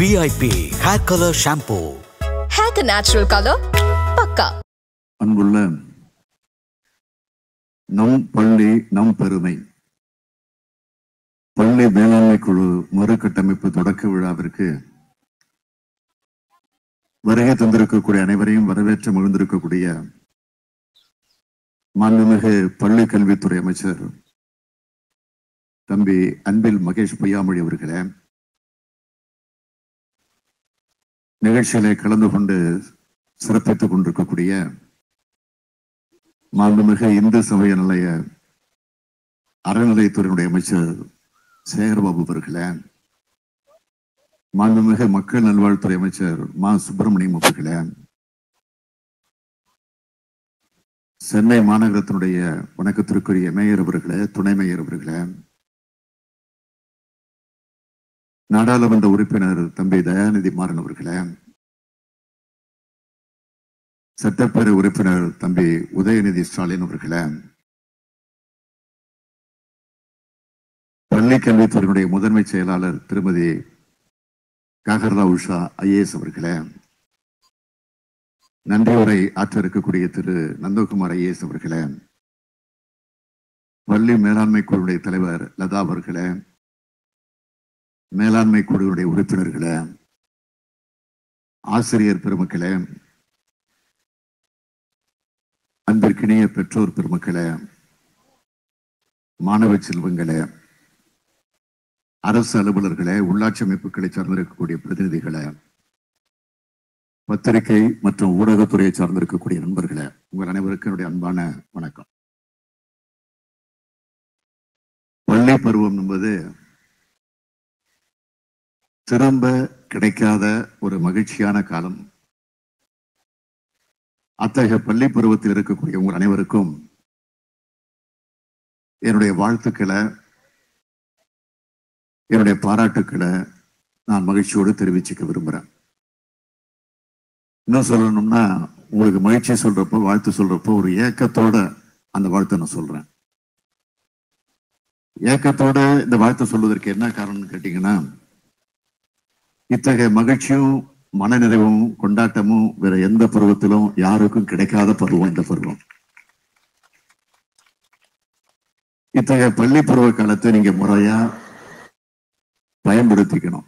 VIP hair colour shampoo Hair the natural color, பக்கா அன்புள்ள நம் பள்ளி நம் பெருமை பள்ளி மேலாண்மை குழு மறுகட்டமைப்பு தொடக்க விழாவிற்கு வருகை தந்திருக்கக்கூடிய அனைவரையும் வரவேற்று மகிழ்ந்திருக்கக்கூடிய மாண்புமிகு பள்ளி கல்வித்துறை அமைச்சர் தம்பி அன்பில் மகேஷ் பொய்யாமொழி அவர்களே நிகழ்ச்சியிலே கலந்து கொண்டு சிறப்பித்துக் கொண்டிருக்கக்கூடிய மாண்புமிகு இந்து சமய நிலைய அறநிலையத்துறையினுடைய அமைச்சர் சேகர்பாபு அவர்களே மாண்புமிகு மக்கள் நல்வாழ்வுத்துறை அமைச்சர் மா சுப்பிரமணியம் அவர்களே சென்னை மாநகரத்தினுடைய வணக்கத்திற்குரிய மேயர் அவர்களே துணை மேயர் அவர்களே நாடாளுமன்ற உறுப்பினர் தம்பி தயாநிதி மாறன் அவர்களே சட்டப்பேரவை உறுப்பினர் தம்பி உதயநிதி ஸ்டாலின் அவர்களே பள்ளி கல்வித்துறையினுடைய முதன்மை செயலாளர் திருமதி காகர்லா உஷா ஐஏஎஸ் அவர்களே நன்றி உரை ஆற்ற இருக்கக்கூடிய திரு நந்தகுமார் ஐஏஎஸ் அவர்களே பள்ளி மேலாண்மை குழுவுடைய தலைவர் லதா அவர்களே மேலாண்மை குழுவுடைய உறுப்பினர்களே ஆசிரியர் பெருமக்களே அன்பிற்கினிய பெற்றோர் பெருமக்களே மாணவ செல்வங்களே அரசு அலுவலர்களே உள்ளாட்சி அமைப்புகளை சார்ந்திருக்கக்கூடிய பிரதிநிதிகளே பத்திரிகை மற்றும் ஊடகத்துறையை சார்ந்திருக்கக்கூடிய நண்பர்களே உங்கள் அனைவருக்கும் என்னுடைய அன்பான வணக்கம் பள்ளி பருவம் என்பது திரும்ப கிடைக்காத ஒரு மகிழ்ச்சியான காலம் அத்தகைய பள்ளி பருவத்தில் இருக்கக்கூடிய உங்கள் அனைவருக்கும் என்னுடைய வாழ்த்துக்களை என்னுடைய பாராட்டுக்களை நான் மகிழ்ச்சியோடு தெரிவிச்சுக்க விரும்புறேன் இன்னும் சொல்லணும்னா உங்களுக்கு மகிழ்ச்சி சொல்றப்போ வாழ்த்து சொல்றப்போ ஒரு ஏக்கத்தோட அந்த வாழ்த்தை நான் சொல்றேன் ஏக்கத்தோட இந்த வாழ்த்தை சொல்வதற்கு என்ன காரணம்னு கேட்டீங்கன்னா இத்தகைய மகிழ்ச்சியும் மனநிறைவும் கொண்டாட்டமும் வேற எந்த பருவத்திலும் யாருக்கும் கிடைக்காத பருவம் இந்த பருவம் இத்தகைய பள்ளி பருவ காலத்தை நீங்க முறையா பயன்படுத்திக்கணும்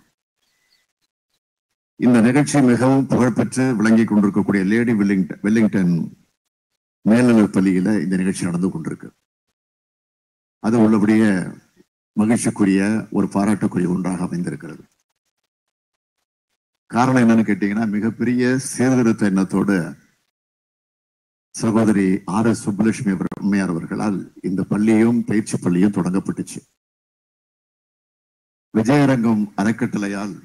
இந்த நிகழ்ச்சி மிகவும் புகழ்பெற்று விளங்கி கொண்டிருக்கக்கூடிய லேடி வெல்லிங்டன் வெல்லிங்டன் மேல்நிலைப் பள்ளியில இந்த நிகழ்ச்சி நடந்து கொண்டிருக்கு அது உள்ளபடியே மகிழ்ச்சிக்குரிய ஒரு பாராட்டுக்குரிய ஒன்றாக அமைந்திருக்கிறது காரணம் என்னன்னு கேட்டீங்கன்னா மிகப்பெரிய சீர்திருத்த எண்ணத்தோடு சகோதரி ஆர் எஸ் சுப்புலட்சுமி அவர்- அம்மையார் அவர்களால் இந்த பள்ளியும் பயிற்சி பள்ளியும் தொடங்கப்பட்டுச்சு விஜயரங்கம் அறக்கட்டளையால்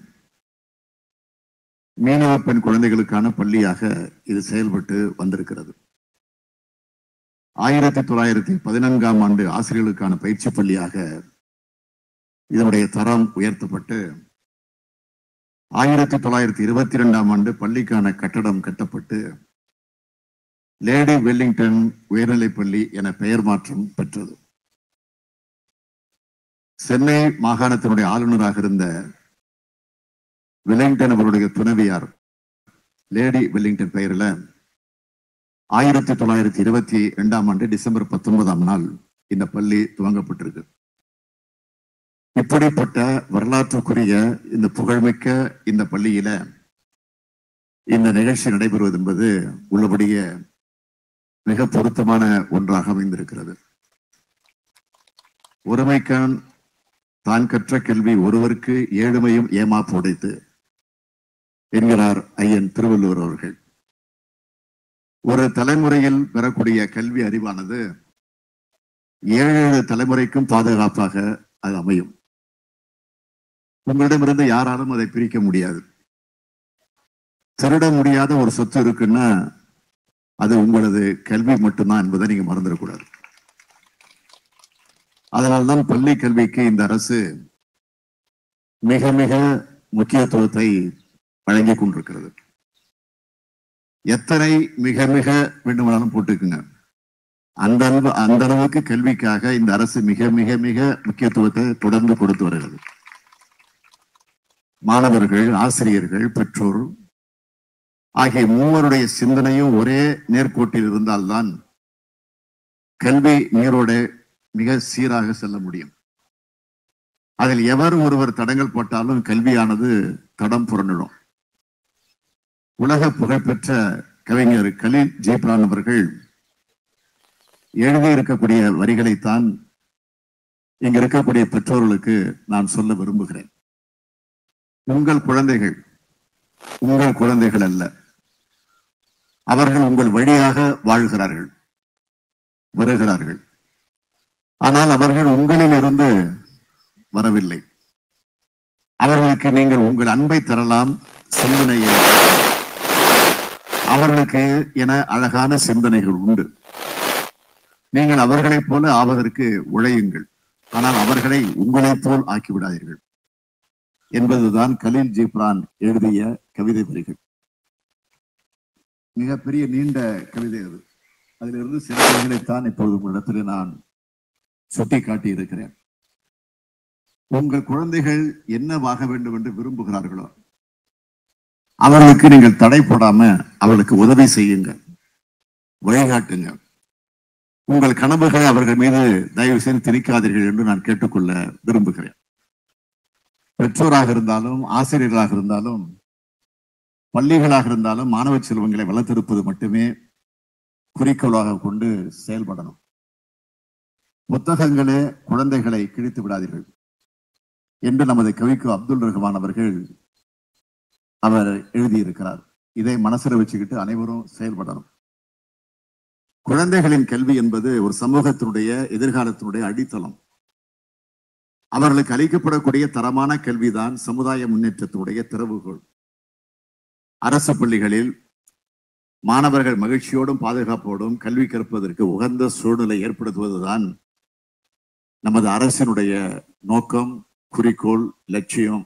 மீனவ பெண் குழந்தைகளுக்கான பள்ளியாக இது செயல்பட்டு வந்திருக்கிறது ஆயிரத்தி தொள்ளாயிரத்தி பதினான்காம் ஆண்டு ஆசிரியர்களுக்கான பயிற்சி பள்ளியாக இதனுடைய தரம் உயர்த்தப்பட்டு ஆயிரத்தி தொள்ளாயிரத்தி இருபத்தி இரண்டாம் ஆண்டு பள்ளிக்கான கட்டடம் கட்டப்பட்டு லேடி வெல்லிங்டன் உயர்நிலைப் பள்ளி என பெயர் மாற்றம் பெற்றது சென்னை மாகாணத்தினுடைய ஆளுநராக இருந்த வெல்லிங்டன் அவருடைய துணைவியார் லேடி வெல்லிங்டன் பெயரில் ஆயிரத்தி தொள்ளாயிரத்தி இருபத்தி இரண்டாம் ஆண்டு டிசம்பர் பத்தொன்பதாம் நாள் இந்த பள்ளி துவங்கப்பட்டிருக்கு இப்படிப்பட்ட வரலாற்றுக்குரிய இந்த புகழ்மிக்க இந்த பள்ளியில இந்த நிகழ்ச்சி நடைபெறுவது என்பது உள்ளபடியே மிக பொருத்தமான ஒன்றாக அமைந்திருக்கிறது ஒருமைக்கான் தான் கற்ற கல்வி ஒருவருக்கு ஏழுமையும் ஏமாப்பு உடைத்து என்கிறார் ஐயன் திருவள்ளுவர் அவர்கள் ஒரு தலைமுறையில் பெறக்கூடிய கல்வி அறிவானது ஏழு ஏழு தலைமுறைக்கும் பாதுகாப்பாக அது அமையும் உங்களிடமிருந்து யாராலும் அதை பிரிக்க முடியாது திருட முடியாத ஒரு சொத்து இருக்குன்னா அது உங்களது கல்வி மட்டும்தான் என்பதை நீங்க மறந்துடக்கூடாது அதனால்தான் பள்ளி கல்விக்கு இந்த அரசு மிக மிக முக்கியத்துவத்தை வழங்கி கொண்டிருக்கிறது எத்தனை மிக மிக வேண்டுமானாலும் போட்டுக்குங்க அந்த அளவு அந்த அளவுக்கு கல்விக்காக இந்த அரசு மிக மிக மிக முக்கியத்துவத்தை தொடர்ந்து கொடுத்து வருகிறது மாணவர்கள் ஆசிரியர்கள் பெற்றோர் ஆகிய மூவருடைய சிந்தனையும் ஒரே நேர்கோட்டில் இருந்தால்தான் கல்வி நீரோட மிக சீராக செல்ல முடியும் அதில் எவர் ஒருவர் தடங்கள் போட்டாலும் கல்வியானது தடம் புரண்டிடும் உலக புகழ்பெற்ற கவிஞர் கலீல் ஜெய்ப்ரான் அவர்கள் எழுதியிருக்கக்கூடிய வரிகளைத்தான் இங்க இருக்கக்கூடிய பெற்றோர்களுக்கு நான் சொல்ல விரும்புகிறேன் உங்கள் குழந்தைகள் உங்கள் குழந்தைகள் அல்ல அவர்கள் உங்கள் வழியாக வாழ்கிறார்கள் வருகிறார்கள் ஆனால் அவர்கள் உங்களில் இருந்து வரவில்லை அவர்களுக்கு நீங்கள் உங்கள் அன்பை தரலாம் சிந்தனையை அவர்களுக்கு என அழகான சிந்தனைகள் உண்டு நீங்கள் அவர்களைப் போல ஆவதற்கு உழையுங்கள் ஆனால் அவர்களை உங்களைப் போல் ஆக்கிவிடாதீர்கள் என்பதுதான் கலீல் ஜிப்ரான் எழுதிய கவிதை வரிகள் மிகப்பெரிய நீண்ட கவிதை அது அதிலிருந்து சில வரிகளைத்தான் இப்பொழுது உங்களிடத்திலே நான் சுட்டி காட்டி இருக்கிறேன் உங்கள் குழந்தைகள் என்னவாக வேண்டும் என்று விரும்புகிறார்களோ அவர்களுக்கு நீங்கள் தடை போடாம அவர்களுக்கு உதவி செய்யுங்க வழிகாட்டுங்க உங்கள் கனவுகளை அவர்கள் மீது தயவு செய்து திணிக்காதீர்கள் என்று நான் கேட்டுக்கொள்ள விரும்புகிறேன் பெற்றோராக இருந்தாலும் ஆசிரியர்களாக இருந்தாலும் பள்ளிகளாக இருந்தாலும் மாணவ செல்வங்களை வளர்த்தெடுப்பது மட்டுமே குறிக்கோளாக கொண்டு செயல்படணும் புத்தகங்களே குழந்தைகளை கிழித்து விடாதீர்கள் என்று நமது கவிக்கு அப்துல் ரஹ்மான் அவர்கள் அவர் எழுதியிருக்கிறார் இதை மனசுல வச்சுக்கிட்டு அனைவரும் செயல்படணும் குழந்தைகளின் கல்வி என்பது ஒரு சமூகத்தினுடைய எதிர்காலத்தினுடைய அடித்தளம் அவர்களுக்கு அளிக்கப்படக்கூடிய தரமான கல்விதான் சமுதாய முன்னேற்றத்தினுடைய திறவுகோள் அரசு பள்ளிகளில் மாணவர்கள் மகிழ்ச்சியோடும் பாதுகாப்போடும் கல்வி கற்பதற்கு உகந்த சூழ்நிலை ஏற்படுத்துவதுதான் நமது அரசினுடைய நோக்கம் குறிக்கோள் லட்சியம்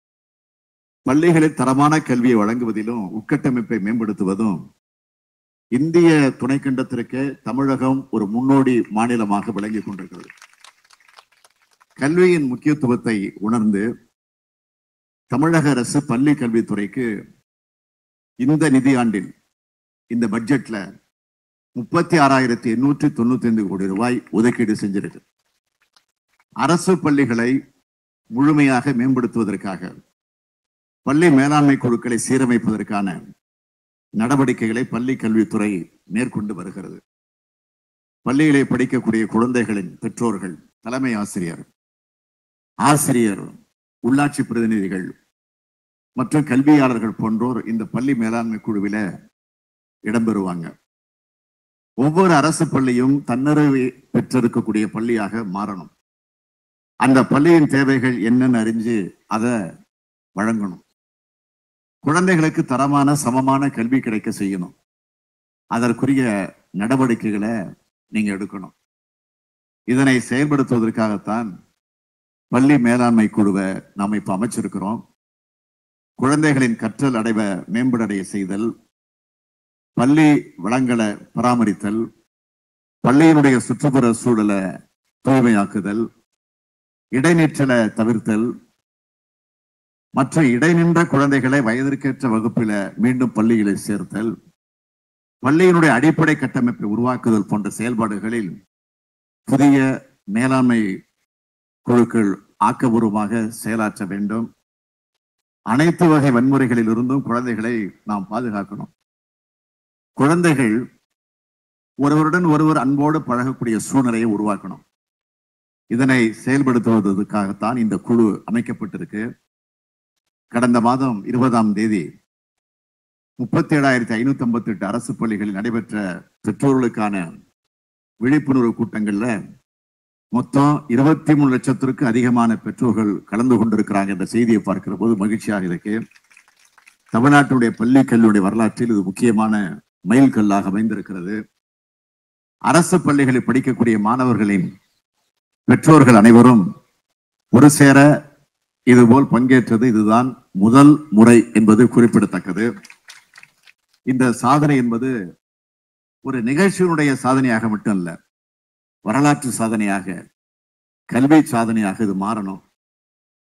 பள்ளிகளில் தரமான கல்வியை வழங்குவதிலும் உட்கட்டமைப்பை மேம்படுத்துவதும் இந்திய துணைக்கண்டத்திற்கு தமிழகம் ஒரு முன்னோடி மாநிலமாக விளங்கிக் கொண்டிருக்கிறது கல்வியின் முக்கியத்துவத்தை உணர்ந்து தமிழக அரசு பள்ளி கல்வித்துறைக்கு இந்த நிதியாண்டில் இந்த பட்ஜெட்ல முப்பத்தி ஆறாயிரத்தி எண்ணூற்றி தொண்ணூத்தி ஐந்து கோடி ரூபாய் ஒதுக்கீடு செஞ்சிருக்கு அரசு பள்ளிகளை முழுமையாக மேம்படுத்துவதற்காக பள்ளி மேலாண்மை குழுக்களை சீரமைப்பதற்கான நடவடிக்கைகளை பள்ளி கல்வித்துறை மேற்கொண்டு வருகிறது பள்ளிகளை படிக்கக்கூடிய குழந்தைகளின் பெற்றோர்கள் தலைமை ஆசிரியர் ஆசிரியர் உள்ளாட்சி பிரதிநிதிகள் மற்றும் கல்வியாளர்கள் போன்றோர் இந்த பள்ளி மேலாண்மை குழுவில இடம்பெறுவாங்க ஒவ்வொரு அரசு பள்ளியும் தன்னிறைவை பெற்றிருக்கக்கூடிய பள்ளியாக மாறணும் அந்த பள்ளியின் தேவைகள் என்னன்னு அறிஞ்சு அதை வழங்கணும் குழந்தைகளுக்கு தரமான சமமான கல்வி கிடைக்க செய்யணும் அதற்குரிய நடவடிக்கைகளை நீங்க எடுக்கணும் இதனை செயல்படுத்துவதற்காகத்தான் பள்ளி மேலாண்மை குழுவை நாம் இப்ப அமைச்சிருக்கிறோம் குழந்தைகளின் கற்றல் அடைவ மேம்படடைய செய்தல் பள்ளி வளங்களை பராமரித்தல் பள்ளியினுடைய சுற்றுப்புற சூழலை தூய்மையாக்குதல் இடைநிற்றலை தவிர்த்தல் மற்ற இடைநின்ற குழந்தைகளை வயதிற்கேற்ற வகுப்பில மீண்டும் பள்ளிகளை சேர்த்தல் பள்ளியினுடைய அடிப்படை கட்டமைப்பை உருவாக்குதல் போன்ற செயல்பாடுகளில் புதிய மேலாண்மை குழுக்கள் ஆக்கபூர்வமாக செயலாற்ற வேண்டும் அனைத்து வகை வன்முறைகளில் இருந்தும் குழந்தைகளை நாம் பாதுகாக்கணும் குழந்தைகள் ஒருவருடன் ஒருவர் அன்போடு பழகக்கூடிய சூழ்நிலையை உருவாக்கணும் இதனை செயல்படுத்துவதற்காகத்தான் இந்த குழு அமைக்கப்பட்டிருக்கு கடந்த மாதம் இருபதாம் தேதி முப்பத்தி ஏழாயிரத்தி ஐநூத்தி ஐம்பத்தி எட்டு அரசு பள்ளிகளில் நடைபெற்ற பெற்றோர்களுக்கான விழிப்புணர்வு கூட்டங்கள்ல மொத்தம் இருபத்தி மூணு லட்சத்திற்கு அதிகமான பெற்றோர்கள் கலந்து கொண்டிருக்கிறாங்க என்ற செய்தியை பார்க்கிற போது மகிழ்ச்சியாக இருக்கு தமிழ்நாட்டுடைய பள்ளி கல்வியுடைய வரலாற்றில் இது முக்கியமான மைல் கல்லாக அமைந்திருக்கிறது அரசு பள்ளிகளில் படிக்கக்கூடிய மாணவர்களின் பெற்றோர்கள் அனைவரும் ஒரு சேர இதுபோல் பங்கேற்றது இதுதான் முதல் முறை என்பது குறிப்பிடத்தக்கது இந்த சாதனை என்பது ஒரு நிகழ்ச்சியினுடைய சாதனையாக மட்டும் அல்ல வரலாற்று சாதனையாக கல்வி சாதனையாக இது மாறணும்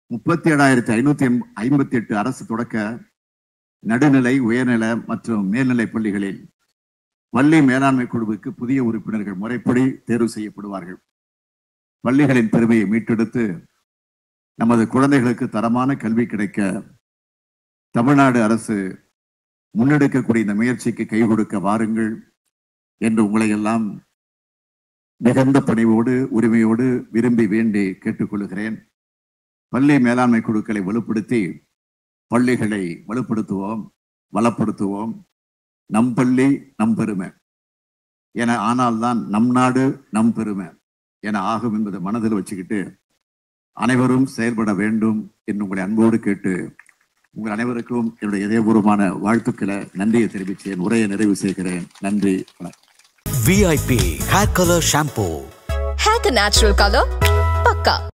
முப்பத்தி ஏழாயிரத்தி ஐநூத்தி ஐம்பத்தி எட்டு அரசு தொடக்க நடுநிலை உயர்நிலை மற்றும் மேல்நிலை பள்ளிகளில் பள்ளி மேலாண்மை குழுவுக்கு புதிய உறுப்பினர்கள் முறைப்படி தேர்வு செய்யப்படுவார்கள் பள்ளிகளின் பெருமையை மீட்டெடுத்து நமது குழந்தைகளுக்கு தரமான கல்வி கிடைக்க தமிழ்நாடு அரசு முன்னெடுக்கக்கூடிய இந்த முயற்சிக்கு கை கொடுக்க வாருங்கள் என்று உங்களை எல்லாம் மிகுந்த பணிவோடு உரிமையோடு விரும்பி வேண்டி கேட்டுக்கொள்கிறேன் பள்ளி மேலாண்மை குழுக்களை வலுப்படுத்தி பள்ளிகளை வலுப்படுத்துவோம் வளப்படுத்துவோம் நம் பள்ளி நம் பெருமை என ஆனால்தான் நம் நாடு நம் பெருமை என ஆகும் என்பதை மனதில் வச்சுக்கிட்டு அனைவரும் செயல்பட வேண்டும் என்று உங்களை அன்போடு கேட்டு உங்கள் அனைவருக்கும் என்னுடைய இதயபூர்வமான வாழ்த்துக்களை நன்றியை தெரிவித்தேன் உரையை நிறைவு செய்கிறேன் நன்றி வணக்கம் VIP Hair Color Shampoo. Hack a natural color. Pakka.